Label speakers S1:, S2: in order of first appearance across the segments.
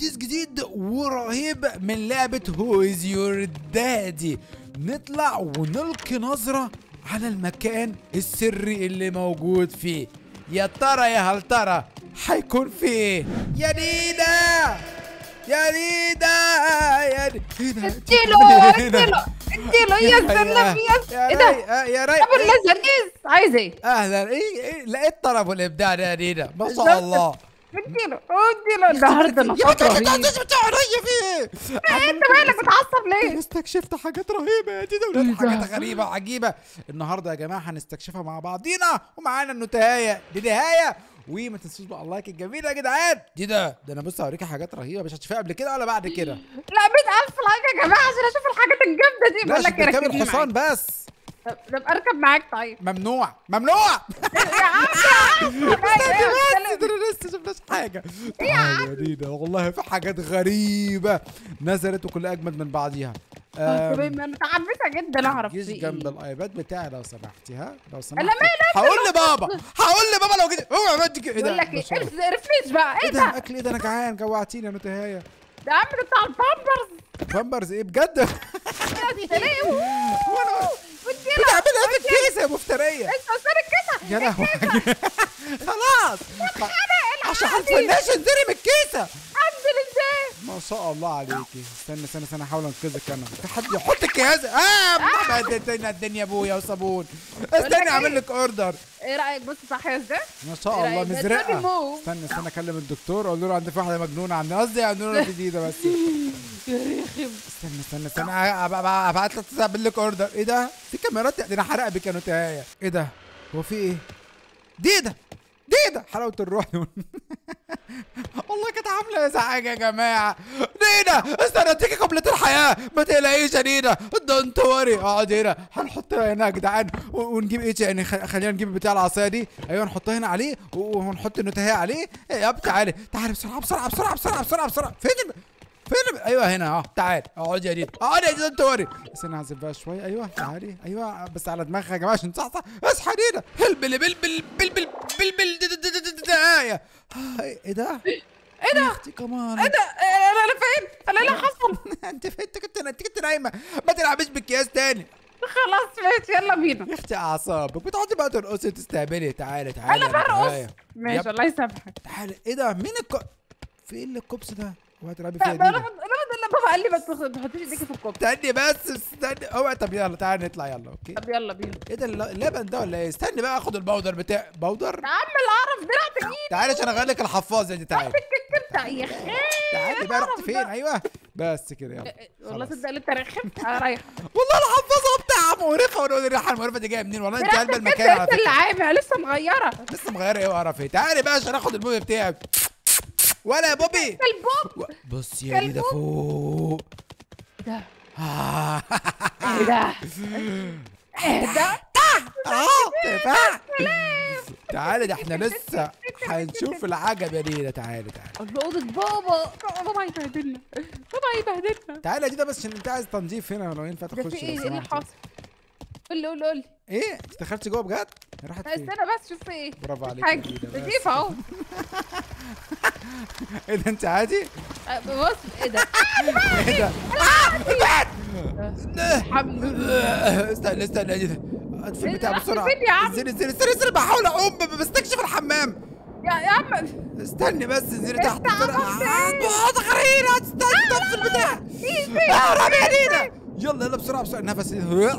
S1: كيس جديد ورهيب من لعبة هوز يور دادي نطلع ونلقي نظرة على المكان السري اللي موجود فيه يا ترى يا هل ترى هيكون في ايه يا نينا يا نينا يا ني- ايه ده
S2: اديله
S1: إيه ده؟
S2: اديله اديله يا سلام يا
S1: يا
S2: ايه ده؟
S1: رايق يا رايق
S2: طب اللذيذ عايز ايه؟
S1: اهلا ايه ايه لقيت طرف والابداع ده يا نينا ما شاء
S2: بالظبط.
S1: الله
S2: اديله اديله النهارده
S1: يا
S2: نشاط
S1: بنت
S2: رهيب
S1: انت بتاع عليا في ايه
S2: انت مالك متعصب ليه؟
S1: استكشفت حاجات رهيبه يا دينا ولاد حاجات غريبه وعجيبه النهارده يا جماعه هنستكشفها مع بعضينا ومعانا النتايه دي نهايه وما تنسوش بقى اللايك الجميل يا جدعان دي ده ده انا بص هوريكي حاجات رهيبه مش هتشوفيها قبل كده ولا بعد كده
S2: لا 100000 لايك يا جماعه عشان اشوف الحاجات الجامده دي
S1: لا
S2: بقول لك
S1: عشان تركبي
S2: ركبني
S1: الحصان
S2: معاك
S1: بس
S2: طب طب اركب معاك طيب
S1: ممنوع ممنوع
S2: يا عم يا عم
S1: استني بس ده انا لسه شفناش حاجه تعالي يا دينا والله في حاجات غريبه نزلت وكلها اجمد من بعضيها
S2: طب
S1: أم،
S2: انا متحمسه جدا اعرف
S1: جيش
S2: في
S1: جنب
S2: ايه
S1: الايباد بتاعي لو سمحتي ها لو سمحتي
S2: مالي
S1: هقول لبابا هقول لبابا لو كده اوعى ما تجي- ايه
S2: بقول
S1: ده
S2: لك
S1: ما
S2: ايه
S1: شاء الله.
S2: ارف- ارفليش بقى
S1: ايه
S2: ايه
S1: ده
S2: ده؟
S1: اكل ايه ده انا جعان جوعتيني يا نتهايه
S2: ده عم ده بتاع البامبرز
S1: بامبرز ايه بجد
S2: انت ليه؟
S1: وانا
S2: اديله
S1: بتعمل ايه في الكيسه يا مفتريه
S2: انت استنى الكيسه
S1: يا لهوي خلاص عشان هتفناش انزلي من الكيسه
S2: انزل ازاي؟
S1: ما شاء الله عليكي استنى استنى استنى احاول انقذك انا في حد يحط الجهاز اه ما اديتنا الدنيا ابويا وصابون استني اعمل لك اوردر
S2: ايه رايك بص صح يا ازاي؟
S1: ما شاء
S2: إيه
S1: الله
S2: رأيك؟ ده
S1: مزرقه
S2: موف.
S1: استنى استنى اكلم الدكتور اقول له عندي في واحده مجنونه عندي قصدي عندنا جديده بس
S2: يا رخم
S1: استنى استنى استنى أ- أ- أ- ابعت لك اعمل لك اوردر ايه ده في كاميرات ده انا حرق بك يا نتايه ايه ده هو في ايه دي ده دي ده حلاوه الروح والله كانت عامله ازعاج يا جماعه نينا استنى تيجي قبلة الحياه ما تقلقيش يا نينا دونت وري اقعد هنا هنحطها هنا يا جدعان و- ونجيب ايه يعني خ- خلينا نجيب بتاع العصايه دي ايوه نحطها هنا عليه و- ونحط النتايه عليه يا تعالي تعالي بسرعه بسرعه بسرعه بسرعه بسرعه بسرعه فين الم... فين الم... ايوه هنا اهو تعال اقعد يا دينا اقعد يا دينا انت وري بس انا هعزل بقى شويه ايوه تعالي ايوه بس على دماغها يا جماعه عشان تصحصح اصحى نينا هلبل بل بل بل بل بل بل د- د- د- د- د- دعايه ايه ده؟ ايه ده؟ اختي كمان
S2: ايه ده؟ إيه، انا انا فين؟ انا اللي حصل؟
S1: انت فين انت كنت انت كنت نايمه ما تلعبيش بالكياس تاني
S2: خلاص ماشي يلا بينا
S1: يا اختي اعصابك بتقعدي بقى ترقصي وتستهبلي تعالي تعالي
S2: انا
S1: يا
S2: برقص
S1: نتاية.
S2: ماشي
S1: يب.
S2: الله يسامحك
S1: تعالي ايه ده مين الك في ايه اللي الكوبس ده؟ اوعي تلعبي
S2: لا
S1: فيها
S2: لا
S1: دي
S2: لا لا بابا قال لي ما تخ- ما تحطيش ايديكي في الكوب
S1: استني بس استني اوعي طب يلا تعالي نطلع يلا اوكي
S2: طب يلا بينا
S1: ايه ده الل- اللبن ده ولا ايه؟ استني بقى اخد البودر بتاع بودر
S2: يا عم القرف ده رحت تجيب
S1: تعالي عشان اغير لك الحفاظه دي تعالي
S2: انت يا خير
S1: تعالي بقى رحت فين ايوه بس كده يلا
S2: والله
S1: خلاص.
S2: صدق اللي انت رخم انا رايحه
S1: والله الحفاظه بتاعها مقرفه ونقول الريحه المقرفه دي جايه منين والله انت
S2: رحت
S1: قلب
S2: الكيس
S1: المكان على
S2: انت اللي
S1: فكره
S2: عامل لسه مغيره
S1: لسه مغيره ايه وقرف ايه تعالي بقى عشان اخد البوبي بتاعي ولا يا بوبي
S2: البوب
S1: و- بص يا دي ده فوق
S2: ده
S1: آه.
S2: ايه ده ايه ده
S1: اه تفاح تعالي ده احنا لسه هنشوف العجب يا نينا تعالي تعالي
S2: الله اوضه بابا بابا هيبهدلنا بابا هيبهدلنا
S1: تعالي يا دينا بس عشان انت عايز تنظيف هنا لو ينفع
S2: ده
S1: تخش
S2: في
S1: لو
S2: ايه ايه اللي
S1: سمحتي.
S2: حاصل قول لي قول لي قول لي
S1: ايه انت دخلتي جوه بجد راحت
S2: لا،
S1: فين
S2: استنى بس شوف في ايه
S1: برافو عليك
S2: حاجه
S1: يا دينا، بس.
S2: نضيف اهو
S1: ايه ده انت عادي
S2: أه، بص ايه ده
S1: ايه ده آه، ابعد
S2: الحمد لله
S1: استنى استنى ايه ده اطفي
S2: إيه
S1: البتاع
S2: ده؟ رحت
S1: بسرعه
S2: فين يا عم؟
S1: انزلي انزلي انزلي انزلي بحاول اقوم ب- بستكشف الحمام
S2: يا يا عم
S1: استني بس انزلي تحت
S2: انت
S1: بسرعه
S2: عملت
S1: آه،
S2: ايه؟
S1: بقعد غريبه تستني طفي البتاع اه رامي يا نينا يلا يلا بسرعه بسرعه نفس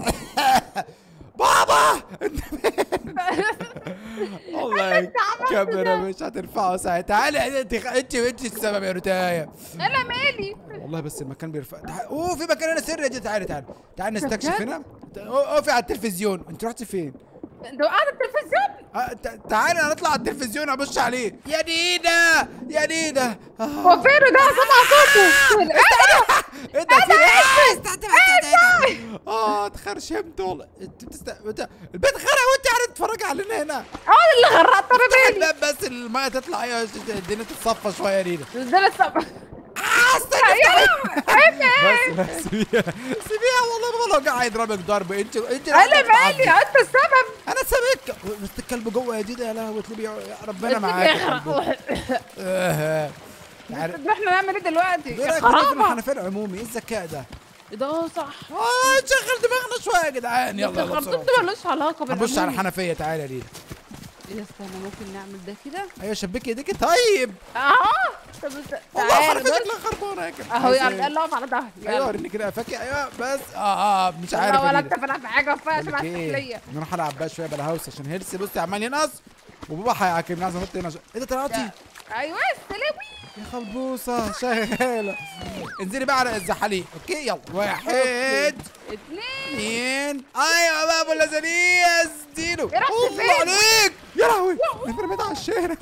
S1: بابا انت فين؟ والله
S2: انت عملت
S1: الكاميرا
S2: ده.
S1: مش هترفعه ساعتها تعالي انت انت انت السبب يا نتايه
S2: انا مالي
S1: والله بس المكان بيرفع تعال اوه في مكان هنا سري دي تعالي تعالي تعالي
S2: ده
S1: نستكشف
S2: بجد؟
S1: هنا اوه في على التلفزيون انت رحتي فين؟
S2: انت وقعت التلفزيون
S1: آه، تع- تعالي نطلع على التلفزيون ابص عليه يا نينا يا نينا آه.
S2: هو فين ده سمع صوته ايه ده
S1: ايه ده في ايه؟ استنى استنى استنى اه اتخرشمت والله انت بتست... انت البيت غرق وانت قاعده تتفرجي علينا هنا
S2: اه اللي غرقت انا مالي
S1: الباب بس الميه تطلع ايه الدنيا تتصفى شويه يا نينا
S2: ده لسه
S1: اه استنى
S2: ايه
S1: بس بس سيبيها سيبيها والله بابا لو قاعد يضربك ضرب انت انت
S2: انا
S1: اللي
S2: مالي انت السبب
S1: انا سابك بس الكلب جوه يا ديدا يا لهوي تلاقيه يا ربنا
S2: بس
S1: معاك يا
S2: بيغرق.
S1: قلبي. آه. تعالى
S2: طب احنا نعمل ايه دلوقتي
S1: ايه
S2: يا
S1: رايك نقفل
S2: خرابه
S1: الحنفيه العمومي ايه الذكاء ده
S2: ايه ده اه صح
S1: اه نشغل دماغنا شويه يا جدعان يلا يلا
S2: الخرطوم
S1: بسرعه
S2: ده ملوش علاقه
S1: هنبص على
S2: بالعمومي.
S1: الحنفيه تعالى يا ليلى
S2: ايه ده استنى ممكن نعمل ده كده
S1: ايوه شبكي ايديكي طيب
S2: اه طب است-
S1: والله
S2: تعالى
S1: حنفيه
S2: بص
S1: شكلها خربانه يا كده
S2: اهو يلا يلا اقف على ظهري
S1: ايوه
S2: يلا
S1: وريني كده فاكر ايوه بس اه اه مش عارف
S2: لا
S1: يا
S2: ولا
S1: ليلى.
S2: انت فالح في حاجه وفيها
S1: بقول
S2: شبه
S1: لك ايه
S2: السحليه
S1: نروح العب بقى شويه بلا هاوس عشان هيلسي بصي عمال ينقص وبابا هيعاكبني عايز انط هنا ش- ايه ده طلعتي
S2: ايوه السلوي
S1: يا خلبوصه شغاله انزلي بقى على الزحاليق اوكي يلا واحد
S2: اتنين
S1: اثنين ايوه بقى ابو اللذيذ اديله
S2: إيه رحت
S1: الله
S2: فين؟
S1: عليك يا لهوي انا رميت على الشارع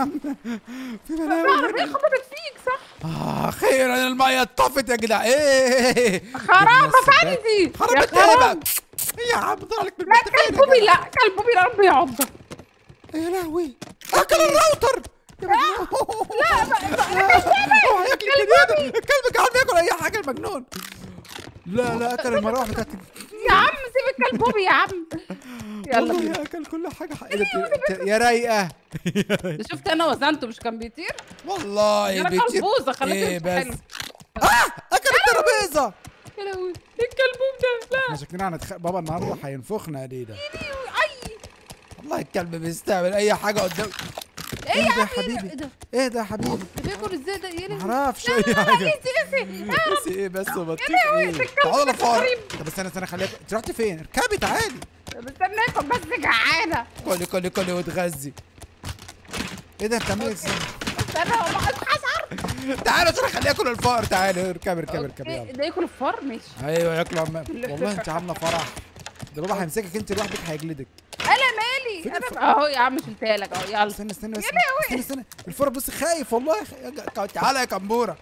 S1: في بلاوي
S2: العربيه
S1: هنا.
S2: خبطت فيك صح
S1: آه اخيرا الميه اتطفت يا جدع ايه
S2: خرابه فندي
S1: خربت
S2: يا
S1: ايه بقى
S2: خراب.
S1: إيه يا عم طلع لك من
S2: لا
S1: البيت فين
S2: كلب
S1: يا
S2: بوبي
S1: جدع؟
S2: لا كلب بوبي لا ربي يعضك
S1: يا لهوي اكل الراوتر يا مجنون لا هو هياكل الكلب الكلب قاعد بياكل اي حاجه المجنون لا لا اكل المراوح بتاعت
S2: يا عم سيب الكلب بوبي يا عم يلا بينا
S1: والله اكل كل حاجه حق- إيه ده ت- ت- يا رايقه
S2: ده شفت انا وزنته مش كان بيطير
S1: والله
S2: انا
S1: بيطير.
S2: قلبوزه خليته
S1: ايه
S2: يمشي
S1: بس
S2: حلو
S1: اه اكل الترابيزه
S2: يا لهوي ايه الكلبوب ده لا
S1: احنا شكلنا هنتخ... بابا النهارده هينفخنا يا ليلى
S2: اي
S1: والله الكلب بيستعمل اي حاجه قدام
S2: ايه
S1: ايه
S2: يا
S1: ده يا
S2: عم
S1: حبيبي
S2: ايه ده
S1: ايه ده يا حبيبي
S2: ده بياكل ازاي ده يا لهوي
S1: معرفش
S2: لا
S1: اي
S2: لا لا
S1: حاجه
S2: ايزي ايزي يا رب
S1: بس ايه بس وبطيخ
S2: لهوي،
S1: ايه
S2: ده الكلب
S1: تعالى
S2: ده
S1: فار
S2: غريب.
S1: طب استنى استنى خليك انت رحت فين اركبي تعالي
S2: بستناكم بس جعانه
S1: كلي كلي كلي وتغذي ايه ده بتعملي إيه؟
S2: استنى هو اتحشر
S1: تعالى عشان اخليه ياكل الفار تعالي اركبي اركبي اركبي
S2: إيه،
S1: يلا
S2: ده ياكل الفار ماشي
S1: ايوه ياكلوا عم والله انت عامله فرح ده بابا هيمسكك انت لوحدك هيجلدك
S2: انا مالي
S1: فين
S2: انا
S1: الفار؟
S2: اهو يا عم شلتها لك اهو يلا
S1: استنى استنى
S2: يا
S1: استنى
S2: لهوي.
S1: استنى استنى الفار بص خايف والله خ- يا ج- تعالى يا كمبوره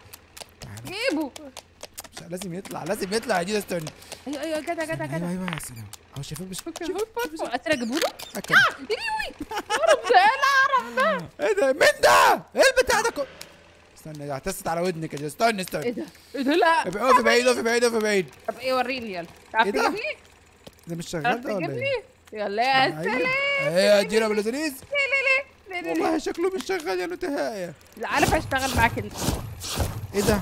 S2: جيبه
S1: مش لازم يطلع لازم يطلع يا جدع استنى
S2: ايوه ايوه جدع جدع
S1: ايوه
S2: جدع
S1: ايوه يا سلام اهو شايفين مش
S2: اوكي
S1: شوف-
S2: هو الفار اسرع اجيبه له
S1: أكل.
S2: اه يلوي اعرف ده لا اعرف ده
S1: ايه ده مين ده؟ ايه البتاع ده كله؟ استنى يا اعتست على ودنك يا جدع. استنى
S2: ايه
S1: استنى
S2: ده ايه ده لا
S1: اقف بعيد اقف بعيد اقف بعيد
S2: طب ايه وريني يلا تعرف
S1: إيه ده؟
S2: تجيبني
S1: ده مش
S2: تعرف
S1: شغال ده ولا
S2: تجيبني
S1: ايه؟
S2: يلا يا
S1: أيوة.
S2: سلام
S1: ايه ادينا ابو لذيذ
S2: ليه ليه ليه ليه ليه ليه
S1: والله شكله مش شغال يا نتهاية
S2: لا عارف اشتغل معاك انت
S1: ايه ده؟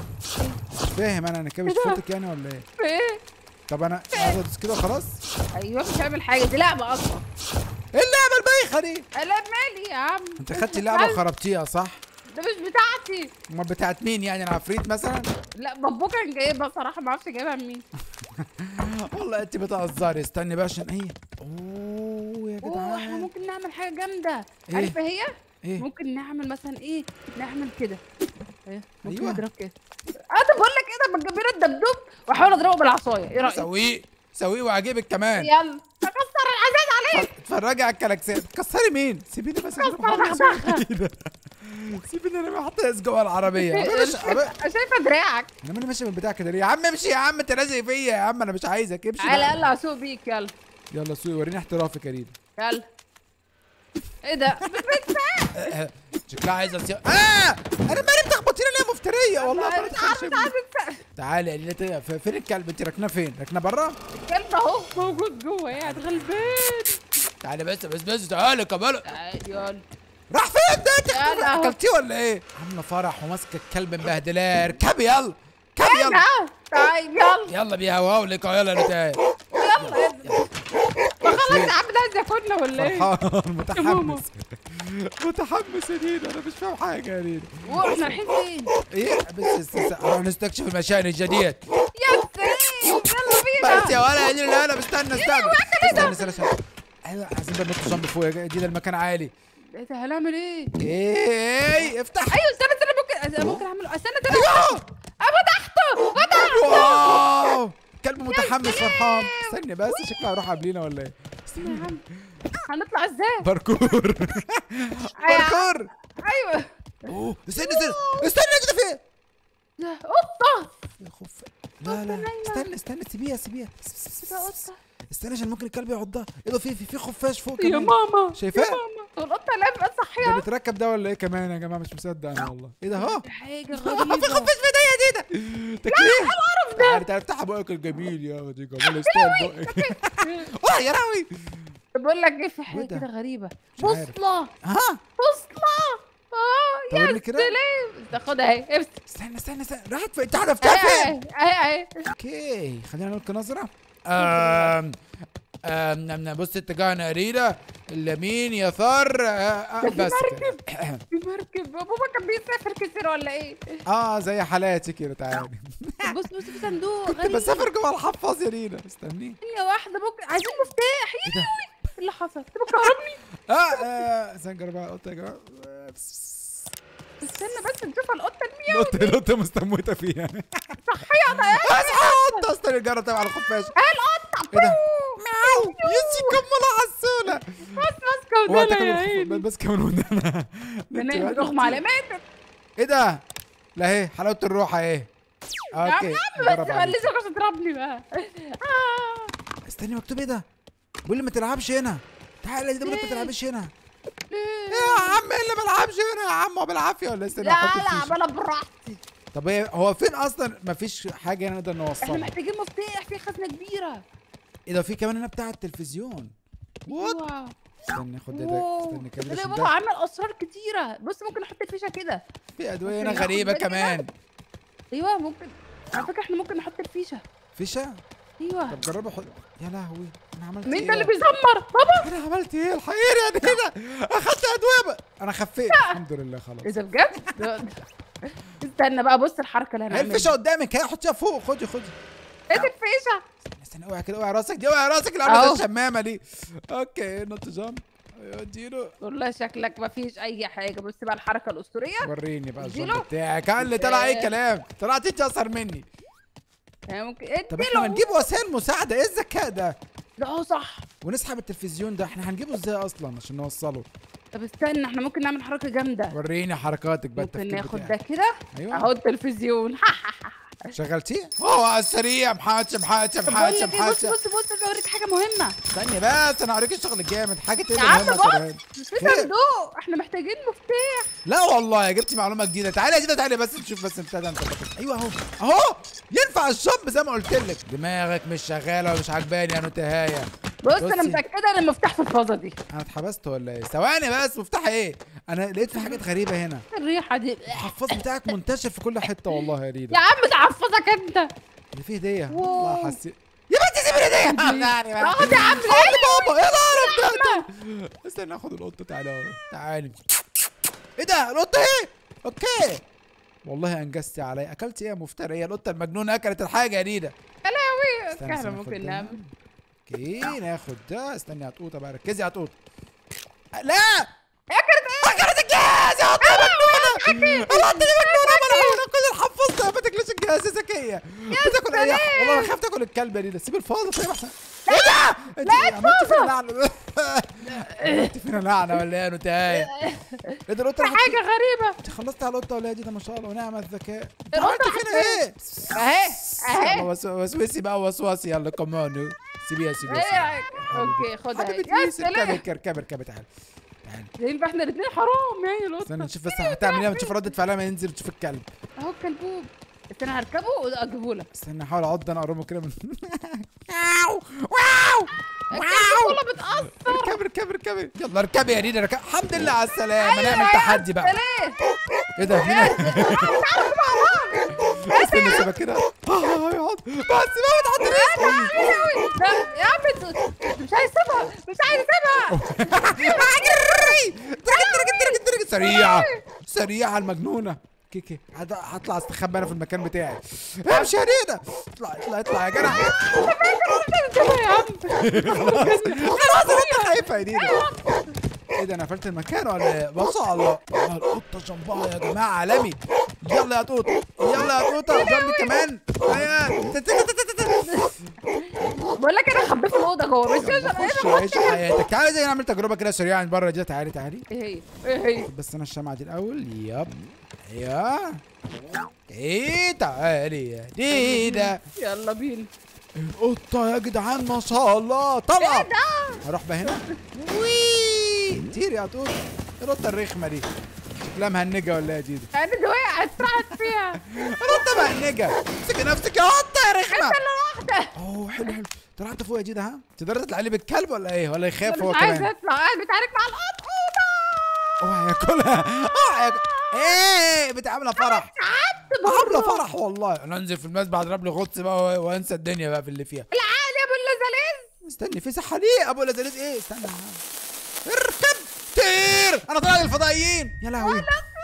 S1: مش فاهم انا انا كده مش
S2: إيه ده؟
S1: فوتك يعني ولا ايه؟
S2: في ايه
S1: طب انا عايز ادوس كده وخلاص؟
S2: ايوه مش هعمل حاجه دي لعبه اصلا
S1: ايه اللعبة البايخة دي؟
S2: انا مالي يا عم
S1: انت خدتي اللعبة وخربتيها صح؟
S2: ده مش بتاعتي
S1: امال بتاعت مين يعني العفريت مثلا؟
S2: لا بابو كان جايبها صراحه ما اعرفش جايبها من مين
S1: والله انت بتهزري استني بقى عشان ايه؟ اوه يا
S2: اوه احنا
S1: جدعان
S2: ممكن نعمل حاجه جامده
S1: إيه؟
S2: عارفه هي
S1: ايه؟
S2: ممكن نعمل مثلا ايه نعمل كده ايه ممكن
S1: أيوة.
S2: نضرب كده اه طب بقول لك ايه ده بتجيب لنا الدبدوب واحاول اضربه بالعصايه ايه رايك
S1: سويه سويه وعجبك كمان
S2: يلا اكسر العزاز عليك
S1: اتفرجي على الكلاكسات تكسري مين؟ سيبيني بس أشوف
S2: كسر
S1: حاجة
S2: دغدغة.
S1: كده. سيبيني انا محتاس جوه العربيه أنا مش-
S2: انا شايفه دراعك
S1: انا ماني ماشي من بتاع كده ليه يا عم امشي يا عم انت لازق فيا يا عم انا مش عايزك امشي
S2: تعالى
S1: بقى.
S2: يلا اسوق بيك يلا
S1: يلا سوي وريني احترافك يا ريدا
S2: يلا ايه ده مش بتساعد
S1: شكلها عايزه صيا اه انا مالي بتخبطيني ليه مفتريه والله ما بتخافش
S2: مش
S1: مني.
S2: عارف تساعد
S1: تعالي يا ليلى ف- فين الكلب انت راكناه فين راكناه بره
S2: الكلب اهو موجود جوه قاعد غلبان
S1: تعالي بس بس بس تعالي كمال
S2: تعال، يلا
S1: راح فين ده انت
S2: يلا أهو.
S1: اكلتيه ولا ايه عامله فرح وماسكه الكلب مبهدلاه اركبي يلا اركبي يلا
S2: تعال تعال يلا
S1: يلا بيهوهوا لك أهو، يلا يا نتاية
S2: يلا خلاص يا عم ده عايز ياكلنا ولا ايه؟
S1: فرحان
S2: ماما.
S1: متحمس متحمس يا دينا انا مش فاهم حاجه يا دينا
S2: واحنا رايحين فين؟
S1: ايه بس بس- بس نروح نستكشف المشاهد الجديد
S2: يا سلام يلا
S1: بس
S2: بينا
S1: يا ولا يا دينا لا لا استنى استنى استنى استنى استنى ايوه عايزين بقى ننط جنب فوق يا دينا المكان عالي
S2: ايه ده هنعمل ايه؟
S1: ايه افتح
S2: ايوه استنى استنى ممكن أنا ممكن اعمل استنى استنى
S1: ايوه
S2: فتحته فتحته
S1: واو كلب متحمس فرحان استني بس شكله هيروح قبلينا ولا ايه
S2: استنى يا عم هنطلع ازاي؟
S1: باركور باركور
S2: ايوه
S1: اوه استنى استنى استنى كده فين
S2: ده قطه
S1: يا خوف لا لا استنى استنى سيبيها سيبيها
S2: ده قطه
S1: استنى عشان ممكن الكلب يعضها ايه ده في في في خفاش فوق
S2: يا
S1: كمان
S2: ماما
S1: شايفاه؟
S2: يا ماما هو القطه لا بقى
S1: ده
S2: صحيها
S1: بيتركب ده ولا ايه كمان يا جماعه مش مصدق انا والله ايه ده اهو
S2: حاجه
S1: في
S2: غريبه
S1: خفاش في ايديا دي ده تكليف القرف ده تعالى تعالى افتح بقك الجميل يا دي جمال استاهل بقك اه يا لهوي
S2: بقول لك ايه في حاجه
S1: وإيه ده؟
S2: كده غريبه
S1: مش عارف.
S2: بوصله
S1: ها
S2: بوصله اه
S1: طب
S2: يا
S1: وريني كده.
S2: سلام تاخدها اهي امسك
S1: استنى استنى استنى راحت فين انت عرفتها
S2: اهي
S1: فين
S2: اهي اهي
S1: اوكي خلينا نلقي نظرة آم آم نم- نم- بص اتجاهنا قريبة اليمين يسار آه، آه،
S2: ده في
S1: بس
S2: مركب.
S1: كده
S2: في مركب بابا كان بيسافر كتير ولا ايه
S1: اه زي حالاتي كده تعالي
S2: بص بص في صندوق
S1: كنت
S2: غريب
S1: بسافر جوه الحفاظ يا رينا استني
S2: ثانية واحدة ممكن عايزين مفتاح
S1: ايه
S2: ايه
S1: ده
S2: اللي حصل؟ انت بتكهربني
S1: اه اه استنى نجرب على القطة يا جماعة آه،
S2: استنى بس نشوف القطة المياو
S1: القطة القطة مستموتة فيها
S2: صحية انا
S1: اصحى قطة استنى نجرب طبعا على الخفاش
S2: القطة
S1: ايه ده مياو يسي كملة عسولة
S2: بس ماسكة
S1: اوعى
S2: ودانها
S1: تاكل
S2: يا
S1: الخف-
S2: عيني
S1: بس كمان ودانا
S2: ننام بتغمى على ماتت
S1: ايه ده لا اهي حلاوة الروح اهي
S2: يا عم
S1: اوكي
S2: يا عم
S1: نجرب
S2: بس
S1: عليك.
S2: خليك عشان تضربني بقى آه.
S1: استني مكتوب ايه ده بيقول لي ما تلعبش هنا تعالى دي بيقول لك ما
S2: ليه؟
S1: تلعبش هنا
S2: ليه؟
S1: يا عم ايه اللي ما بلعبش هنا يا عم هو بالعافيه ولا استنى
S2: لا
S1: احط
S2: لا
S1: الفيشه
S2: انا براحتي
S1: طب هي هو فين اصلا ما فيش حاجه نقدر
S2: احنا
S1: نوصلها
S2: محتاجين مفتاح في خزنة كبيرة
S1: ايه ده في كمان هنا بتاع التلفزيون وات
S2: واو.
S1: استني خد ده
S2: واو.
S1: استني كده
S2: ده
S1: عشان
S2: بابا
S1: ده
S2: عمل اسرار كتيرة بص ممكن نحط الفيشة كده
S1: في ادويه
S2: ممكن
S1: هنا
S2: ناخد
S1: غريبه
S2: بالي
S1: كمان
S2: ايوه ممكن على فكرة احنا ممكن نحط الفيشة
S1: فيشه
S2: ايوه
S1: طب جربوا حط يا لهوي انا عملت
S2: مين
S1: ايه
S2: ده اللي بيزمر بابا
S1: انا عملت ايه الحقيقه يعني كده اخدت ادويه بقى. انا خفيت الحمد لله خلاص
S2: ايه ده بجد ده- استنى بقى بص الحركة اللي
S1: هي
S2: هنعملها
S1: الفيشه قدامك هي حطيها فوق خدي خدي
S2: ايه دي الفيشة
S1: استنى استنى اوعى كده اوعى راسك دي اوعى راسك اللي عامله
S2: أهو.
S1: زي الشمامه دي اوكي نط جامب ايوه اديله
S2: والله شكلك ما فيش اي حاجة بص بقى الحركة الاسطورية
S1: وريني بقى
S2: اديله.
S1: الجامب بتاعك قال لي طلع اي
S2: إيه.
S1: كلام طلعت انت اصغر مني
S2: يعني ممكن ايه
S1: طب احنا ما نجيب وسائل مساعده ايه الذكاء ده
S2: ده اه صح
S1: ونسحب التلفزيون ده احنا هنجيبه ازاي اصلا عشان نوصله
S2: طب استنى احنا ممكن نعمل حركة جامدة
S1: وريني حركاتك بقى
S2: ممكن
S1: التفكير
S2: ناخد ده
S1: بتاعك.
S2: كده
S1: ايوه
S2: اهو التلفزيون
S1: شغلتيه اوه على السريع محاتش محاتش
S2: طب بقول
S1: محاتش
S2: لك ايه
S1: محاتش
S2: بص بص بص عايز اوريك حاجة مهمة
S1: استني بس انا هوريك الشغل الجامد حاجه ايه
S2: يا عم
S1: مهمة
S2: بص
S1: توريها لي.
S2: في
S1: خير.
S2: صندوق احنا محتاجين مفتاح
S1: لا والله جبت معلومه جديده تعالى يا جديده تعالى بس نشوف بس انت ده انت بطل. ايوه اهو اهو ينفع الشمب زي ما قلت لك دماغك مش شغاله ومش عجباني يا نتهايه
S2: بص انا
S1: بصي.
S2: متأكدة ان المفتاح في الفازة دي
S1: انا اتحبست ولا ايه ثواني بس مفتاح ايه انا لقيت في حاجات غريبه هنا
S2: الريحة دي
S1: الحفاظ بتاعك منتشر في كل حته والله يا ريدا
S2: يا عم تعفظك انت
S1: اللي فيه هديه
S2: واو.
S1: والله حسيت يا بنتي سيب الهديه يعني بقى.
S2: اقعد يا عم
S1: خد بابا ايه القرف ده استنى اخد القطه تعالى اهو. تعالي ايه ده القطه ايه اوكي والله انجزتي عليا اكلت ايه يا مفتريه القطه المجنونه اكلت الحاجه يا ريدا
S2: يا لهوي
S1: استنى
S2: احنا
S1: استنى
S2: ممكن
S1: ناخد ده.
S2: نعمل
S1: اوكي ناخد ده استني يا قطوطه بقى ركزي يا قطوطه لا
S2: اكلت ايه
S1: اكلت الجهاز يا قطه مجنونه القطه دي مجنونه ملعونه كل الحفاظ ده ما تاكلش الجهاز يا ذكيه بتاكل اي ح- والله انا خايف تاكل الكلب يا ريدا سيب الفاضه طيب احسن ايه ده؟ انت عملت فينا لعنه عملت فينا لعنه ولا ايه يا نتايه؟ ايه ده القطه راحت فين؟
S2: حاجة غريبة
S1: انت خلصت على القطه ولا إيه دي ده ما شاء الله ونعم الذكاء انت
S2: القطة
S1: عملت فينا
S2: راحت
S1: ايه؟
S2: اهي
S1: يلا
S2: اهي
S1: وس- وسوسي بقى وسواسي يلا كمان سيبيها سيبيها
S2: ايه
S1: سيبيها.
S2: رايك اوكي خدها
S1: حبيبتي
S2: يا
S1: يوسف اركبي
S2: سلام
S1: اركبي اركبي تعالي تعالي
S2: ده يبقى احنا الاثنين حرام يعني القطة
S1: استنى نشوف بس هتعمل ايه نشوف ردة فعلها ما ينزل تشوف الكلب
S2: اهو الكلبوب بس انا هركبه واجيبه لك
S1: استنى احاول اعض انا اقربه كده من واو واو
S2: الكلبوب والله بتأثر
S1: اركبي اركبي اركبي يلا اركبي يا رينا اركبي الحمد لله على السلامه نعمل تحدي بقى
S2: سلام
S1: ايه ده هنا استنى سيبها كده اه يقعد بس ما بتحط
S2: لا يا عم انت أنت مش عايز تسيبها مش عايز تسيبها
S1: سريعة سريعة المجنونة كيكي هت- هطلع استخبى انا في المكان بتاعي امشي يا رينا اطلع اطلع اطلع يا جدع
S2: سيبها يا عم
S1: خلاص القطة خايفة يا رينا ايه ده انا قفلت المكان ولا ايه؟ ما شاء الله والله القطة جنبها يا جماعة عالمي يلا يا توتة يلا يا توتة جنبي كمان ايوه تت- تت- تت- تت-
S2: بقول لك انا خبيت في الاوضه جوه مش
S1: يلا خش عيش حياتك تعالى زي نعمل تجربة كده سريعة من بره دي تعالي تعالي
S2: ايه هي ايه هي
S1: بس انا الشمعة دي الاول يب يا ايه تعالي يا دينا
S2: يلا بينا
S1: القطة يا جدعان ما شاء الله طلع
S2: ايه ده
S1: هروح بقى هنا وي طير يا طول القطة الرخمة دي شكلها مهنجة ولا ايه يا دينا
S2: انا دي وقعت راحت فيها
S1: القطة مهنجة امسكي نفسك يا قطة يا رخمة
S2: انا واحده
S1: اوه حلو حلو طلعت فوق يا جيدا ها تقدر تطلع لي بالكلب ولا ايه ولا يخاف
S2: أنا
S1: هو
S2: مش عايز
S1: كمان
S2: اطلع قاعد بيتعارك مع القطه
S1: اوعى ياكلها اوعى ياكل ايه بتعملها فرح عامله فرح والله انا انزل في المسبح اضرب لي غطس بقى و- وانسى الدنيا بقى في اللي فيها
S2: العقل يا ابو اللزاليز
S1: استني في سحاليق ابو لزاليز ايه استنى اركب طير انا طالع للفضائيين يا لهوي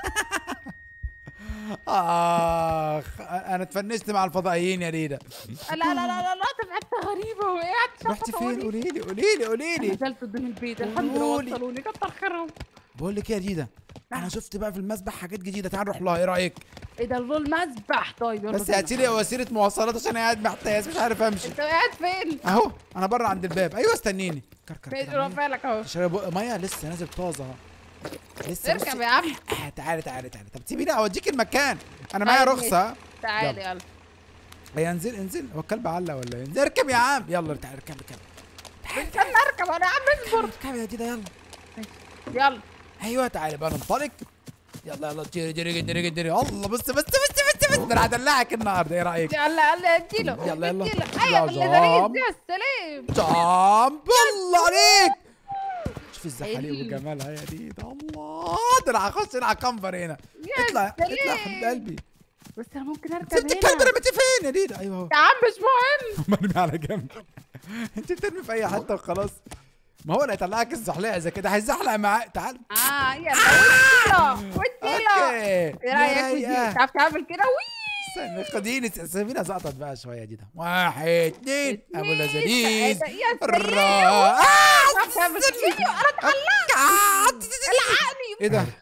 S1: اخ انا اتفنشت مع الفضائيين يا ريدا
S2: لا لا لا لا لا طلعت غريبه وقعت
S1: رحت فين قولي لي قولي لي قولي لي
S2: نزلت قدام البيت الحمد لله
S1: قولي.
S2: وصلوني كتر خيرهم
S1: بقول لك إيه يا ريدا انا شفت بقى في المسبح حاجات جديده تعال نروح لها ايه رايك
S2: ايه ده الله المسبح طيب يلا
S1: بس
S2: بينا.
S1: هاتي لي وسيله مواصلات عشان قاعد محتاس مش عارف امشي
S2: انت قاعد فين؟
S1: اهو انا بره عند الباب ايوه استنيني كركر
S2: فين
S1: كده
S2: رافع لك اهو
S1: شرب ميه لسه نازل طازه اهو لسه
S2: اركب
S1: بصي.
S2: يا عم
S1: آه، تعالي تعالي تعالي طب سيبيني اوديك المكان انا معايا
S2: طيب
S1: رخصه ها؟
S2: تعالى يلا
S1: هي انزل انزل هو الكلب علق ولا ايه انزل اركب يا عم يلا تعالى اركب اركب
S2: استنى اركب انا يا عم اصبر
S1: اركب يا ديدا يلا
S2: يلا
S1: ايوه تعالي بقى ننطلق يلا يلا جري جري جري جري الله بص بص بص بص بص ده انا هدلعك النهارده ايه رايك
S2: يلا يلا اديله
S1: يلا، يلا.
S2: اديله
S1: يا
S2: ايوه اللزاليز
S1: جام.
S2: يا سلام
S1: جامب الله عليك شوف الزحاليق
S2: حلو.
S1: وجمالها يا ديدا الله ده انا هخش على كمبر هنا
S2: يا
S1: اطلع اطلع يا
S2: سلام.
S1: حبيب قلبي
S2: بس انا ممكن اركب
S1: انت الكلب
S2: هنا
S1: رميتيه فين يا ديدا ايوه اهو
S2: يا عم مش مهم
S1: مرمي على جنب انت بترمي في اي حته وخلاص ما هو اللي هيطلعك الزحلقه زي كده هيزحلق معاك تعال
S2: اه يلا واديله واديله
S1: اوكي
S2: ايه رايك في دي؟
S1: رايقة.
S2: تعرف تعمل كده وي
S1: استنى خديني سيبيني زقطت بقى شويه دي ده واحد اتنين ابو
S2: اتنين،
S1: لذيذ
S2: تلاتة، يا سلام.
S1: الرا
S2: تعرف تعمل كده انا اتعلقت العقني
S1: ايه ده؟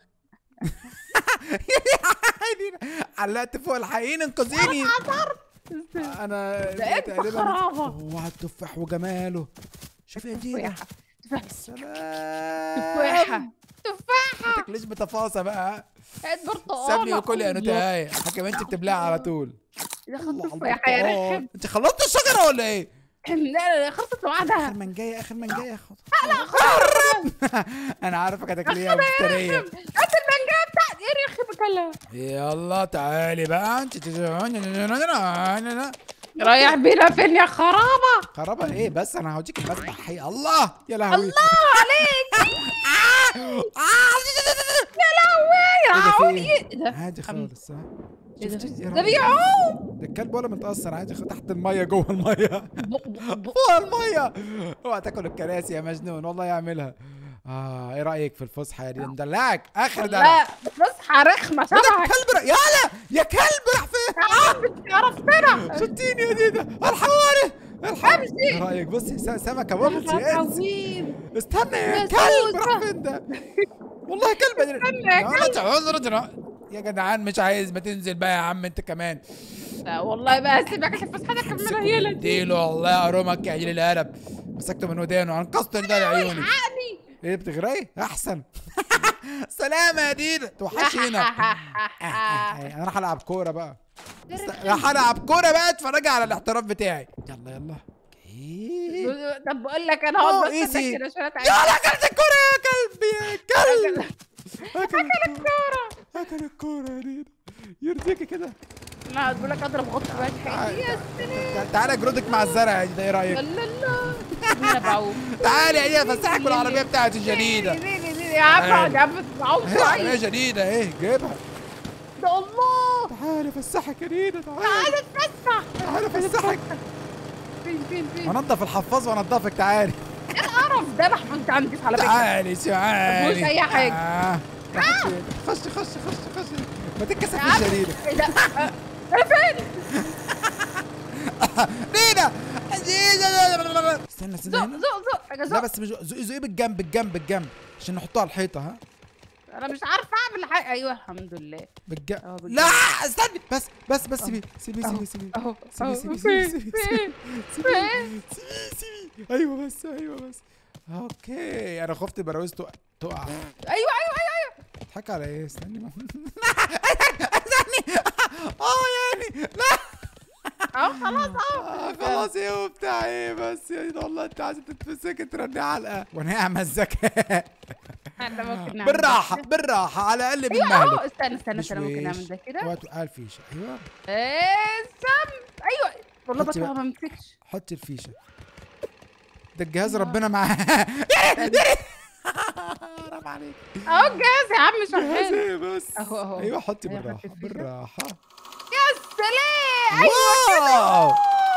S1: علقت فوق الحقيقين انقذيني انا
S2: ده انت
S1: تقريبا
S2: خرابة.
S1: هو التفاح وجماله شوف يا دينا
S2: تفاحة تفاحة
S1: سلام
S2: تفاحة تفاحة
S1: تاكليش بتفاصة بقى
S2: هات برتقالة
S1: سابني وكل يا نوتاية حكم انت بتبلعها على طول
S2: ده
S1: الله
S2: خد
S1: على
S2: تفاحة يا
S1: البرتقال.
S2: رخم
S1: انت خلصت الشجرة ولا ايه؟
S2: لا لا لا خلصت لوحدها
S1: اخر منجاية اخر منجاية خد
S2: لا خرب
S1: انا عارفك هتاكليها مفترية
S2: هات المانجا بتاعتي ايه يا اخي بكلها
S1: يلا تعالي بقى انت
S2: رايح بينا فين يا خرابة
S1: خرابة ايه بس انا هوديك المسبح هي الله يا لهوي
S2: الله عليك يا لهوي
S1: ايه ده في
S2: عوني
S1: ايه؟
S2: ايه ده
S1: عادي خالص ها
S2: إيه ده؟
S1: شفتي؟ يا
S2: ده
S1: رب.
S2: بيعوم
S1: ده الكلب ولا متأثر عادي خ- تحت المية جوه المية
S2: بق- بق- بق.
S1: فوق المية اوعى تاكل الكراسي يا مجنون والله يعملها اه ايه رأيك في الفسحة يا دي ندلعك اخر دلع
S2: لا فسحة رخمة
S1: وده
S2: شبهك
S1: الكلب را- يالا يا كلب راح فين
S2: يا عم عرفتنا
S1: شتيني يا ديدا الحواري الحق
S2: امشي.
S1: ايه رايك بصي س- سمكه بولتي انسي
S2: عظيم
S1: استنى يا
S2: يا
S1: كلب
S2: سوسة.
S1: راح فين ده والله كلب
S2: استنى يا
S1: يلا تعال رجع يا جدعان مش عايز ما تنزل بقى يا عم انت كمان
S2: لا والله بقى سيبك عشان فسحتك اكملها هي اللي
S1: اديله والله ارمك يا عيل القلب مسكته من ودانه انقذته ده لعيوني
S2: عقني
S1: ايه بتغري احسن سلامة يا ديدا توحشينا انا راح العب كوره بقى است- راح العب كوره بقى اتفرج على الاحتراف بتاعي يلا يلا إيه؟
S2: طب بقول لك انا
S1: أوه،
S2: هقعد بس
S1: easy.
S2: كده شويه تعالى
S1: يلا اكلت الكوره يا كلب يا كلب اكل
S2: الكوره
S1: اكل الكوره يا ديدا يرضيكي كده
S2: لا بقول لك اضرب غطس بقى
S1: تعال-
S2: يا سلام
S1: تع- تعالى اجردك مع الزرع يا ديدا ايه
S2: لا
S1: رايك
S2: لا لا انا بعوم
S1: تعالي يا ديدا افسحك بالعربيه بتاعتي الجديده
S2: ليه- ليه- ليه- يا عم اقعد يا عم بعوم
S1: اهي عربيه
S2: شويه
S1: جديده ايه جيبها
S2: ده الله
S1: تعالي افسحك يا ديدا تعالي
S2: تعالى اتفسح
S1: تعالي افسحك
S2: فين فين فين
S1: انضف الحفاظ وانضفك تعالي
S2: ايه القرف ده محمود عندي على فكره
S1: تعالي تعالي
S2: مفيهوش أي حاجة.
S1: آه. خش خش خش خش خش ما
S2: يا
S1: تتكسفش
S2: عم.
S1: يا ديدا
S2: ايه ده أه، انا فين
S1: ديدا ديدا استنى استنى
S2: زق
S1: هنا
S2: زق زق أجي
S1: لا
S2: زق
S1: بس مش زقي زقي بالجنب بالجنب بالجنب عشان نحطها على الحيطه ها
S2: انا مش عارفه اعمل حاجه ايوه الحمد لله
S1: بالجنب
S2: أهو بالجنب.
S1: لا استني بس بس بس سيبي سيبي
S2: أهو.
S1: سيبي سيبي
S2: اهو
S1: سيبي
S2: اهو
S1: سيبي
S2: فين
S1: سيبي سيبي
S2: فين
S1: سيبي
S2: فين
S1: سيبي سيبي ايوه بس ايوه بس اوكي انا خفت براويز تقع تقع
S2: ايوه ايوه ايوه ايوه
S1: تضحك على ايه استني ما استني اه يعني لا
S2: اهو خلاص اهو
S1: آه خلاص ايه وبتاع ايه بس يا دي والله انت عايزه تتمسك ترني علقه ونعم الذكاء
S2: احنا ممكن نعمل
S1: بالراحه
S2: ده.
S1: بالراحه على الاقل
S2: ايوه اهو
S1: بالمهلك
S2: استنى استنى استنى ممكن
S1: بشويش.
S2: نعمل ده كده
S1: اوعى توقع الفيشه ايوه
S2: ايه سم ايوه والله
S1: حطي
S2: بس
S1: بقى.
S2: ما مسكش
S1: حط الفيشه ده الجهاز ربنا معاه يا ريت- يا ريت. رفع عليك
S2: اهو الجهاز يا عم شغال
S1: ايه بس
S2: أهو، أهو.
S1: ايوه حطي
S2: أيوة،
S1: بالراحه
S2: حطي الفيزا.
S1: بالراحه
S2: يا سلام ايوه
S1: واو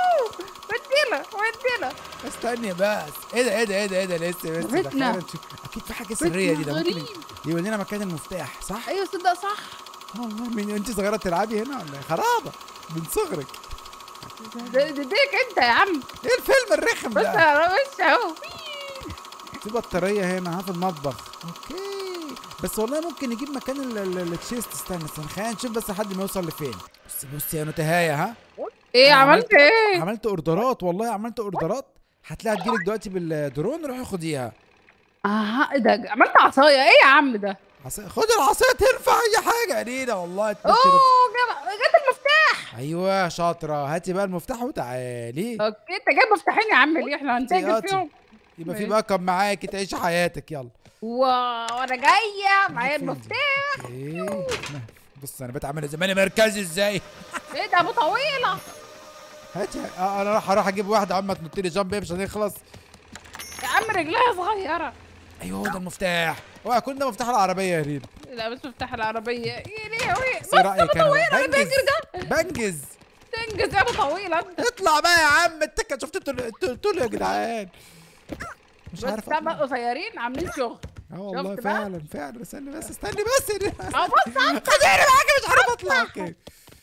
S2: ودينا ودينا
S1: استني بس ايه ده ايه ده ايه ده ايه ده لسه لسه
S2: بيتنا.
S1: دخلنا نشوف. اكيد في حاجه سريه دي ده ممكن
S2: غريب.
S1: يقول لنا مكان المفتاح صح؟
S2: ايوه صدق صح
S1: والله من انت صغيره تلعبي هنا ولا إيه؟ خرابه من صغرك
S2: ده- ده- ديك انت يا عم
S1: ايه الفيلم الرخم
S2: بص
S1: ده؟
S2: يا وش اهو
S1: في بطاريه هنا ها في المطبخ اوكي بس والله ممكن نجيب مكان ال- ال- التشيست استنى استنى خلينا نشوف بس لحد ما يوصل لفين بصي بصي يا نتهايه ها
S2: ايه
S1: أنا
S2: عملت ايه
S1: عملت اوردرات والله عملت اوردرات هتلاقيها تجيلك دلوقتي بالدرون روحي خديها
S2: اها ايه ده عملت عصايه ايه يا عم ده
S1: عصا- خد العصايه تنفع اي حاجه يا نينا والله تمشي
S2: اوه
S1: نفس-
S2: جاب جت المفتاح
S1: ايوه شاطره هاتي بقى المفتاح وتعالي
S2: اوكي انت جايب مفتاحين يا عم ليه احنا هنتاجر
S1: احتياطي.
S2: فيهم
S1: يبقى في
S2: ماشي.
S1: باك اب معاكي تعيشي حياتك يلا
S2: واو انا جايه معايا
S1: فين دي؟
S2: المفتاح
S1: ايه بص انا بتعمل زماني مركزي ازاي
S2: ايه ده ابو طويله
S1: هاتي آه انا راح اروح اجيب واحده عم تنط لي جامب مش هنخلص
S2: يا عم رجلها صغيره
S1: ايوه هو ده المفتاح اوعى يكون ده مفتاح العربيه يا رينا
S2: لا مش مفتاح العربيه يا لهوي
S1: بس ايه رايك انا
S2: طويله
S1: بنجز
S2: بنجز
S1: بنجز
S2: تنجز يا ابو طويله انت
S1: اطلع بقى يا عم انت كده شفت التل- التل- التل يا جدعان مش
S2: بس
S1: عارف
S2: ده
S1: أطلع.
S2: بقى قصيرين عاملين شغل
S1: اه والله
S2: شفت بقى؟
S1: فعلا فعلا استني بس استني بس يا رينا
S2: اه بص
S1: خديني معاكي مش عارف اطلع اوكي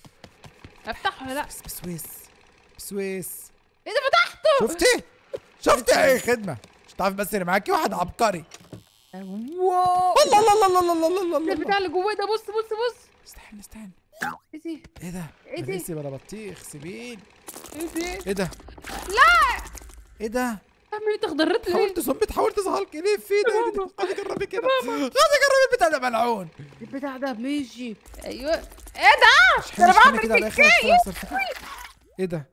S2: افتحه ولا لا
S1: بس بسويس بسويس
S2: ايه ده فتحته
S1: شفتي شفتي ايه خدمه مش تعرف بس اللي معاكي واحد عبقري
S2: واو
S1: الله الله الله الله الله الله الله
S2: ده
S1: الله
S2: البتاع اللي جواه ده بص بص بص
S1: استنى استنى
S2: ايه دي
S1: ايه ده
S2: إيه
S1: أنا
S2: دي؟
S1: لسه بلا بطيخ سيبين
S2: ايه دي
S1: ايه ده
S2: لا
S1: ايه ده
S2: اعمل انت خضرت ليه
S1: حاولت زومبي تحاول تزهلك ليه في ده خدي جربي كده خدي جربي البتاع ده ملعون
S2: البتاع ده ماشي ايوه ايه ده
S1: مش
S2: ده انا
S1: حلو
S2: بعمل
S1: كده على الاخر
S2: كيكايه
S1: أصفر، أصفر. ايه ده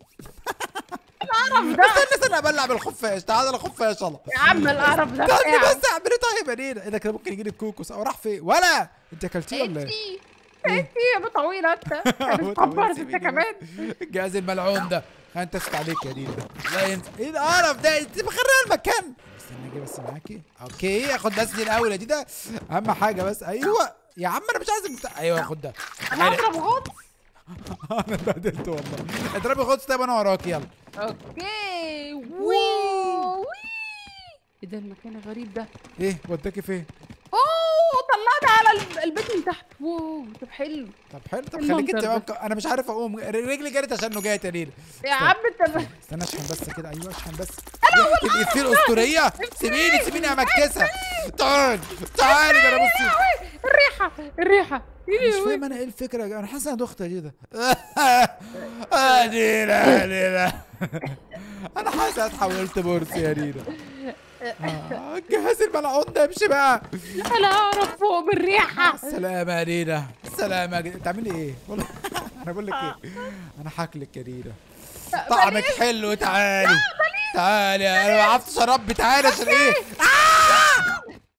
S2: القرف ده
S1: استنى استنى ابلع بالخفاش تعالى الخفاش يلا
S2: يا عم القرف ده
S1: استنى
S2: بتاعك.
S1: بس اعملي طيب يا نينا ايه ده كده ممكن يجي لك كوكوس او راح فين ولا انت اكلتيه ولا ايه؟
S2: انتي انتي يا ابو طويله انت انت
S1: هو
S2: مش
S1: طويل،
S2: كبرت
S1: سيبيني
S2: انت
S1: بس.
S2: كمان
S1: الجهاز الملعون ده انت اسكت عليك يا نينا لا ينفع ايه القرف ده انت مخربه المكان استنى اجي بس معاكي اوكي اخد بس دي الاول دي ده اهم حاجه بس ايوه يا عم انا مش عايز المفتاح ايوه خد ده
S2: انا هضرب غطس
S1: انا اتبهدلت والله اضربي غطس طيب انا وراك يلا
S2: اوكي واو وي. ايه ده المكان الغريب ده
S1: ايه وداكي فين
S2: اوه طلعنا على الب- البيت من تحت واو طب حلو
S1: طب حلو طب
S2: المنظر
S1: خليك انت
S2: ده.
S1: بقى انا مش عارف اقوم رجلي جرت عشان نجات يا نينا
S2: يا عم انت ب-
S1: استنى اشحن بس كده ايوه اشحن بس يحكي الافيه الاسطوريه سيبيني سيبيني امكسها تعال تعالي ده انا بصي
S2: أوي، الريحه الريحه يا
S1: مش
S2: لهوي.
S1: فاهم انا ايه الفكره يا جماعه انا حاسس انا دخت يا ده آه، نينا يا نينا انا حاسس انا اتحولت بورس يا نينا آه، الجهاز الملعون ده امشي بقى
S2: انا اعرف فوق من الريحه
S1: السلامة يا نينا السلامة يا جدع بتعملي ايه؟ والله انا بقول لك ايه؟ انا هاكلك يا نينا طعمك حلو تعالي تعالي انا وقفت شراب تعالي عشان ايه؟